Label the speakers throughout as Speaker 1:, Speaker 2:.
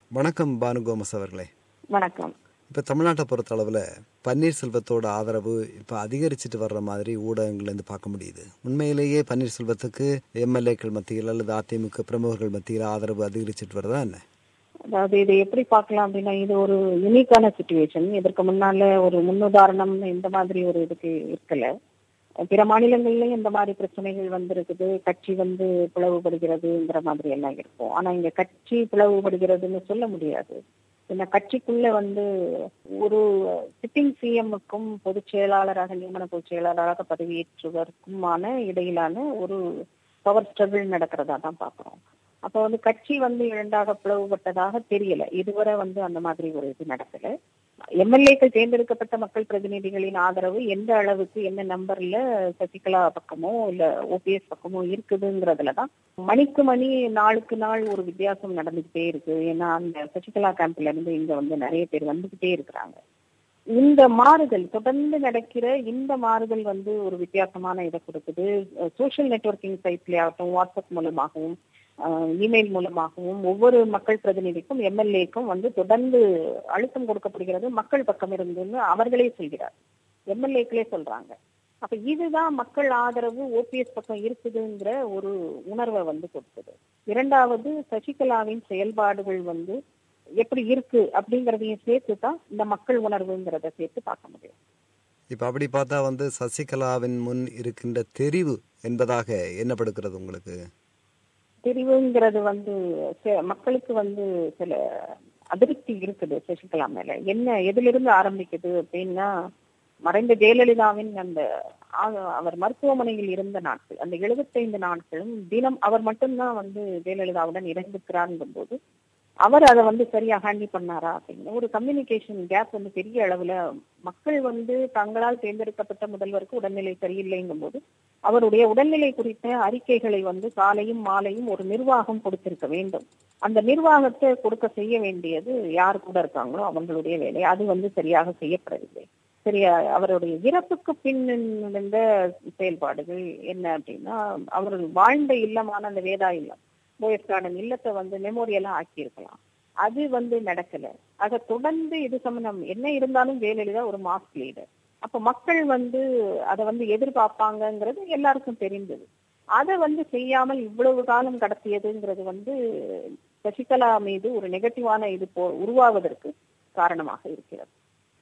Speaker 1: வணக்கம் பானு கோமஸ் அவர்களே
Speaker 2: வணக்கம்
Speaker 1: இப்போ தமிழ்நாட்டை பொறுத்த அளவில் பன்னீர்செல்வத்தோட ஆதரவு இப்போ அதிகரிச்சுட்டு வர்ற மாதிரி ஊடகங்கள்லேருந்து பார்க்க முடியுது உண்மையிலேயே பன்னீர்செல்வத்துக்கு எம்எல்ஏக்கள் மத்தியில் அல்லது அதிமுக பிரமுகர்கள் மத்தியில் ஆதரவு அதிகரிச்சுட்டு வருதா என்ன
Speaker 2: அதாவது இதை எப்படி பார்க்கலாம் அப்படின்னா இது ஒரு யுனிக்கான சுச்சுவேஷன் இதற்கு முன்னால ஒரு முன்னுதாரணம் இந்த மாதிரி ஒரு இதுக்கு இருக்கல பிற மாநிலங்கள்லயும் இந்த மாதிரி பிரச்சனைகள் வந்திருக்குது கட்சி வந்து பிளவுபடுகிறதுங்கிற மாதிரி எல்லாம் இருக்கும் ஆனா இங்க கட்சி பிளவுபடுகிறதுன்னு சொல்ல முடியாது இந்த கட்சிக்குள்ள வந்து ஒரு சிட்டிங் சிஎம்முக்கும் பொதுச் செயலாளராக நியமன பொதுச் செயலாளராக பதவியேற்றுவதற்குமான இடையிலான ஒரு பவர் ஸ்ட்ரகிள் நடக்கிறதா தான் பாக்குறோம் அப்ப வந்து கட்சி வந்து இரண்டாக பிளவுபட்டதாக தெரியல இதுவரை வந்து அந்த மாதிரி ஒரு இது நடக்கல எம்எல்ஏக்கள் தேர்ந்தெடுக்கப்பட்ட மக்கள் பிரதிநிதிகளின் ஆதரவு எந்த அளவுக்கு என்ன நம்பர்ல சசிகலா பக்கமோ இல்ல ஓபிஎஸ் பக்கமோ இருக்குதுங்கிறதுலதான் மணிக்கு மணி நாளுக்கு நாள் ஒரு வித்தியாசம் நடந்துகிட்டே இருக்கு ஏன்னா அந்த சசிகலா கேம்ப்ல இருந்து இங்க வந்து நிறைய பேர் வந்துகிட்டே இருக்கிறாங்க இந்த மாறுதல் தொடர்ந்து நடக்கிற இந்த மாறுதல் வந்து ஒரு வித்தியாசமான இதை கொடுக்குது சோசியல் நெட்ஒர்க்கிங் சைட்ல ஆகட்டும் வாட்ஸ்அப் மூலமாகவும் இமெயில் மூலமாகவும் ஒவ்வொரு மக்கள் பிரதிநிதிக்கும் எம்எல்ஏக்கும் வந்து தொடர்ந்து அழுத்தம் கொடுக்கப்படுகிறது மக்கள் பக்கம் இருந்துன்னு அவர்களே சொல்கிறார் எம்எல்ஏக்களே சொல்றாங்க அப்ப இதுதான் மக்கள் ஆதரவு ஓபிஎஸ் பக்கம் இருக்குதுங்கிற ஒரு உணர்வை வந்து கொடுத்தது இரண்டாவது சசிகலாவின் செயல்பாடுகள் வந்து எப்படி இருக்கு அப்படிங்கறதையும் சேர்த்து தான் இந்த மக்கள் உணர்வுங்கிறத சேர்த்து பார்க்க முடியும்
Speaker 1: இப்போ அப்படி பார்த்தா வந்து சசிகலாவின் முன் இருக்கின்ற தெரிவு என்பதாக என்னப்படுகிறது உங்களுக்கு
Speaker 2: தெரிவுங்கிறது வந்து மக்களுக்கு வந்து சில அதிருப்தி இருக்குது சசிகலா மேல என்ன எதிலிருந்து ஆரம்பிக்குது அப்படின்னா மறைந்த ஜெயலலிதாவின் அந்த அவர் மருத்துவமனையில் இருந்த நாட்கள் அந்த எழுபத்தைந்து நாட்களும் தினம் அவர் மட்டும்தான் வந்து ஜெயலலிதாவுடன் இணைந்திருக்கிறாருங்கும் போது அவர் அதை வந்து சரியா ஹேண்டில் பண்ணாரா அப்படிங்கிற ஒரு கம்யூனிகேஷன் கேப் வந்து பெரிய அளவுல மக்கள் வந்து தங்களால் தேர்ந்தெடுக்கப்பட்ட முதல்வருக்கு உடல்நிலை சரியில்லைங்கும் போது அவருடைய உடல்நிலை குறித்த அறிக்கைகளை வந்து காலையும் மாலையும் ஒரு நிர்வாகம் கொடுத்திருக்க வேண்டும் அந்த நிர்வாகத்தை கொடுக்க செய்ய வேண்டியது யார் கூட இருக்காங்களோ அவங்களுடைய வேலை அது வந்து சரியாக செய்யப்படவில்லை சரியா அவருடைய இறப்புக்கு பின் இருந்த செயல்பாடுகள் என்ன அப்படின்னா அவர் வாழ்ந்த இல்லமான அந்த வேதா இல்லம் போயஸ் கார்டன் இல்லத்தை வந்து மெமோரியலா ஆக்கி இருக்கலாம் அது வந்து நடக்கல அதை தொடர்ந்து இது சம்பந்தம் என்ன இருந்தாலும் ஜெயலலிதா ஒரு மாஸ் லீடர் அப்ப மக்கள் வந்து அதை வந்து எதிர்பார்ப்பாங்கங்கிறது எல்லாருக்கும் தெரிந்தது அதை வந்து செய்யாமல் இவ்வளவு காலம் கடத்தியதுங்கிறது வந்து சசிகலா மீது ஒரு நெகட்டிவான இது போ உருவாவதற்கு காரணமாக இருக்கிறது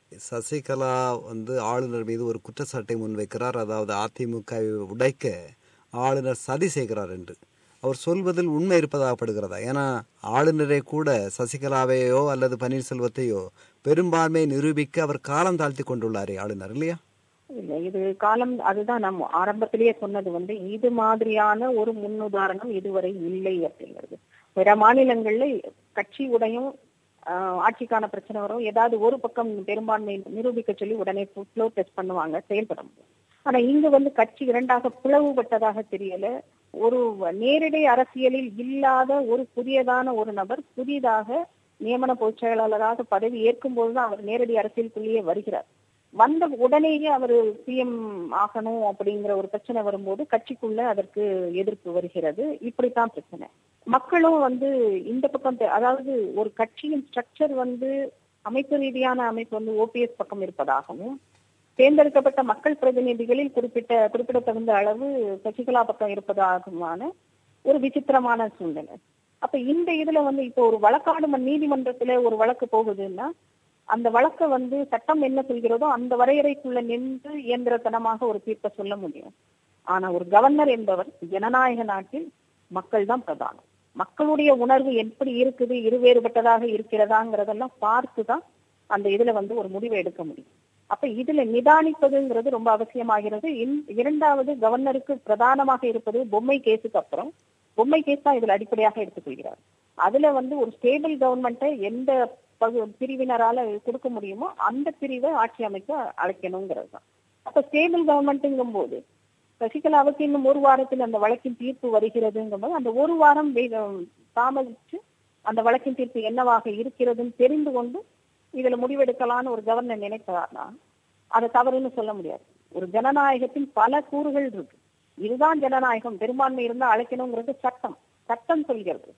Speaker 1: சசிகலா வந்து ஆளுநர் மீது ஒரு குற்றச்சாட்டை முன்வைக்கிறார் அதாவது அதிமுகவை உடைக்க ஆளுநர் சதி செய்கிறார் என்று அவர் சொல்வதில் உண்மை இருப்பதாகப்படுகிறதா ஏன்னா ஆளுநரை கூட சசிகலாவையோ அல்லது பன்னீர்செல்வத்தையோ பெரும்பான்மை நிரூபிக்க அவர் காலம் தாழ்த்தி கொண்டுள்ளாரே ஆளுநர் இல்லையா
Speaker 2: இல்ல இது காலம் அதுதான் நம்ம ஆரம்பத்திலேயே சொன்னது வந்து இது மாதிரியான ஒரு முன்னுதாரணம் இதுவரை இல்லை அப்படிங்கிறது பிற மாநிலங்கள்ல கட்சி உடையும் ஆட்சிக்கான பிரச்சனை வரும் ஏதாவது ஒரு பக்கம் பெரும்பான்மை நிரூபிக்க சொல்லி உடனே ஃப்ளோ டெஸ்ட் பண்ணுவாங்க செயல்பட முடியும் ஆனா இங்க வந்து கட்சி இரண்டாக பிளவுபட்டதாக தெரியல ஒரு நேரடி அரசியலில் இல்லாத ஒரு புதியதான ஒரு நபர் புதிதாக நியமன பொதுச் செயலாளராக பதவி ஏற்கும் போதுதான் அவர் நேரடி அரசியலுக்குள்ளேயே வருகிறார் வந்த உடனேயே அவர் சிஎம் ஆகணும் அப்படிங்கிற ஒரு பிரச்சனை வரும்போது கட்சிக்குள்ள அதற்கு எதிர்ப்பு வருகிறது இப்படித்தான் பிரச்சனை மக்களும் வந்து இந்த பக்கம் அதாவது ஒரு கட்சியின் ஸ்ட்ரக்சர் வந்து அமைப்பு ரீதியான அமைப்பு வந்து ஓபிஎஸ் பக்கம் இருப்பதாகவும் தேர்ந்தெடுக்கப்பட்ட மக்கள் பிரதிநிதிகளில் குறிப்பிட்ட குறிப்பிடத்தகுந்த அளவு சசிகலா பக்கம் இருப்பதாகுமான ஒரு விசித்திரமான சூழ்நிலை அப்ப இந்த இதுல வந்து இப்போ ஒரு வழக்காடு நீதிமன்றத்துல ஒரு வழக்கு போகுதுன்னா அந்த வழக்க வந்து சட்டம் என்ன சொல்கிறதோ அந்த வரையறைக்குள்ள நின்று இயந்திரத்தனமாக ஒரு தீர்ப்பை சொல்ல முடியும் ஆனா ஒரு கவர்னர் என்பவர் ஜனநாயக நாட்டில் மக்கள் தான் பிரதானம் மக்களுடைய உணர்வு எப்படி இருக்குது இருவேறுபட்டதாக இருக்கிறதாங்கிறதெல்லாம் பார்த்துதான் அந்த இதுல வந்து ஒரு முடிவை எடுக்க முடியும் அப்ப இதுல நிதானிப்பதுங்கிறது ரொம்ப அவசியமாகிறது இரண்டாவது கவர்னருக்கு பிரதானமாக இருப்பது பொம்மை கேஸுக்கு அப்புறம் பொம்மை கேஸ் தான் இதுல அடிப்படையாக எடுத்துக்கொள்கிறார் அதுல வந்து ஒரு ஸ்டேபிள் கவர்மெண்ட்டை எந்த பிரிவினரால கொடுக்க முடியுமோ அந்த பிரிவை ஆட்சி அமைக்க அழைக்கணுங்கிறது தான் அப்ப ஸ்டேபிள் கவர்மெண்ட்டுங்கும் போது சசிகலாவுக்கு இன்னும் ஒரு வாரத்தில் அந்த வழக்கின் தீர்ப்பு வருகிறதுங்கும் போது அந்த ஒரு வாரம் தாமதிச்சு அந்த வழக்கின் தீர்ப்பு என்னவாக இருக்கிறதுன்னு தெரிந்து கொண்டு இதுல முடிவெடுக்கலான்னு ஒரு கவர்னர் நினைக்கிறார்னா அதை தவறுன்னு சொல்ல முடியாது ஒரு ஜனநாயகத்தின் பல கூறுகள் இருக்கு இதுதான் ஜனநாயகம் பெரும்பான்மை இருந்தா அழைக்கணுங்கிறது சட்டம் சட்டம் சொல்கிறது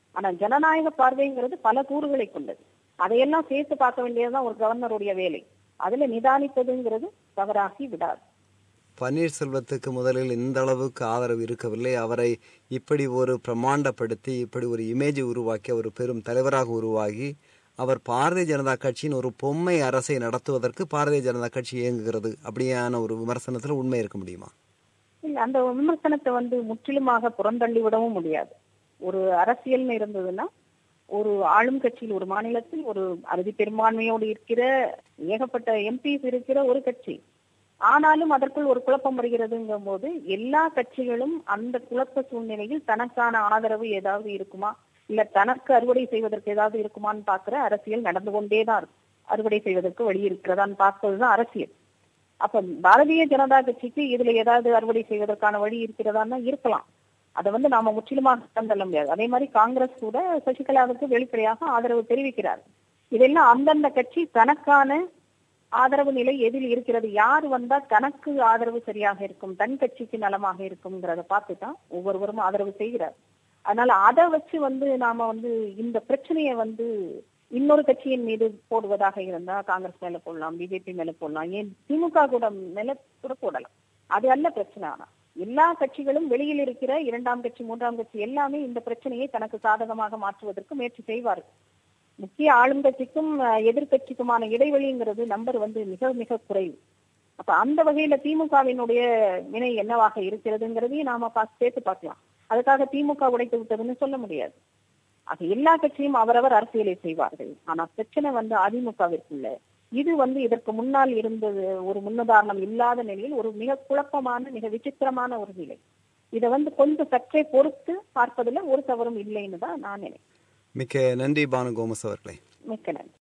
Speaker 2: ஆனா ஜனநாயக பார்வைங்கிறது பல கூறுகளை கொண்டது அதையெல்லாம் சேர்த்து பார்க்க வேண்டியதுதான் ஒரு கவர்னருடைய வேலை அதுல நிதானிப்பதுங்கிறது தவறாகி விடாது
Speaker 1: பன்னீர்செல்வத்துக்கு முதலில் இந்த அளவுக்கு ஆதரவு இருக்கவில்லை அவரை இப்படி ஒரு பிரமாண்டப்படுத்தி இப்படி ஒரு இமேஜை உருவாக்கி ஒரு பெரும் தலைவராக உருவாகி அவர் பாரதிய ஜனதா கட்சியின் ஒரு பொம்மை அரசை நடத்துவதற்கு பாரதிய ஜனதா கட்சி இயங்குகிறது அப்படியான ஒரு விமர்சனத்துல உண்மை இருக்க முடியுமா
Speaker 2: இல்ல அந்த விமர்சனத்தை வந்து முற்றிலுமாக புறந்தள்ளி விடவும் முடியாது ஒரு அரசியல்னு இருந்ததுன்னா ஒரு ஆளும் கட்சியில் ஒரு மாநிலத்தில் ஒரு அறுதி பெரும்பான்மையோடு இருக்கிற ஏகப்பட்ட எம்பிஸ் இருக்கிற ஒரு கட்சி ஆனாலும் அதற்குள் ஒரு குழப்பம் வருகிறதுங்கும் போது எல்லா கட்சிகளும் அந்த குழப்ப சூழ்நிலையில் தனக்கான ஆதரவு ஏதாவது இருக்குமா இல்ல தனக்கு அறுவடை செய்வதற்கு ஏதாவது இருக்குமான்னு பாக்குற அரசியல் நடந்து கொண்டேதான் இருக்கும் அறுவடை செய்வதற்கு வழி இருக்கிறதான்னு பார்ப்பதுதான் அரசியல் அப்ப பாரதிய ஜனதா கட்சிக்கு இதுல ஏதாவது அறுவடை செய்வதற்கான வழி இருக்கிறதான்னா இருக்கலாம் அதை வந்து நாம முற்றிலுமாக தள்ள முடியாது அதே மாதிரி காங்கிரஸ் கூட சசிகலாவுக்கு வெளிப்படையாக ஆதரவு தெரிவிக்கிறார் இதெல்லாம் அந்தந்த கட்சி தனக்கான ஆதரவு நிலை எதில் இருக்கிறது யார் வந்தா தனக்கு ஆதரவு சரியாக இருக்கும் தன் கட்சிக்கு நலமாக இருக்கும்ங்கிறத பார்த்துதான் ஒவ்வொருவரும் ஆதரவு செய்கிறார் அதனால அதை வச்சு வந்து நாம வந்து இந்த பிரச்சனையை வந்து இன்னொரு கட்சியின் மீது போடுவதாக இருந்தா காங்கிரஸ் மேல போடலாம் பிஜேபி மேல போடலாம் ஏன் திமுக கூட மேல கூட போடலாம் அது அல்ல பிரச்சனை ஆனா எல்லா கட்சிகளும் வெளியில் இருக்கிற இரண்டாம் கட்சி மூன்றாம் கட்சி எல்லாமே இந்த பிரச்சனையை தனக்கு சாதகமாக மாற்றுவதற்கு முயற்சி செய்வார்கள் முக்கிய ஆளும் கட்சிக்கும் எதிர்கட்சிக்குமான இடைவெளிங்கிறது நம்பர் வந்து மிக மிக குறைவு அப்ப அந்த வகையில திமுகவினுடைய வினை என்னவாக இருக்கிறதுங்கிறதையும் நாம பார்த்து சேர்த்து பார்க்கலாம் அதுக்காக திமுக உடைத்து விட்டதுன்னு சொல்ல முடியாது ஆக எல்லா கட்சியும் அவரவர் அரசியலை செய்வார்கள் ஆனா பிரச்சனை வந்து அதிமுகவிற்குள்ள இது வந்து இதற்கு முன்னால் இருந்தது ஒரு முன்னுதாரணம் இல்லாத நிலையில் ஒரு மிக குழப்பமான மிக விசித்திரமான ஒரு நிலை இதை வந்து கொஞ்சம் சற்றே பொறுத்து பார்ப்பதுல ஒரு தவறும் இல்லைன்னு தான் நான் நினைக்கிறேன்
Speaker 1: மிக்க நன்றி பானு கோமஸ் அவர்களே
Speaker 2: மிக்க நன்றி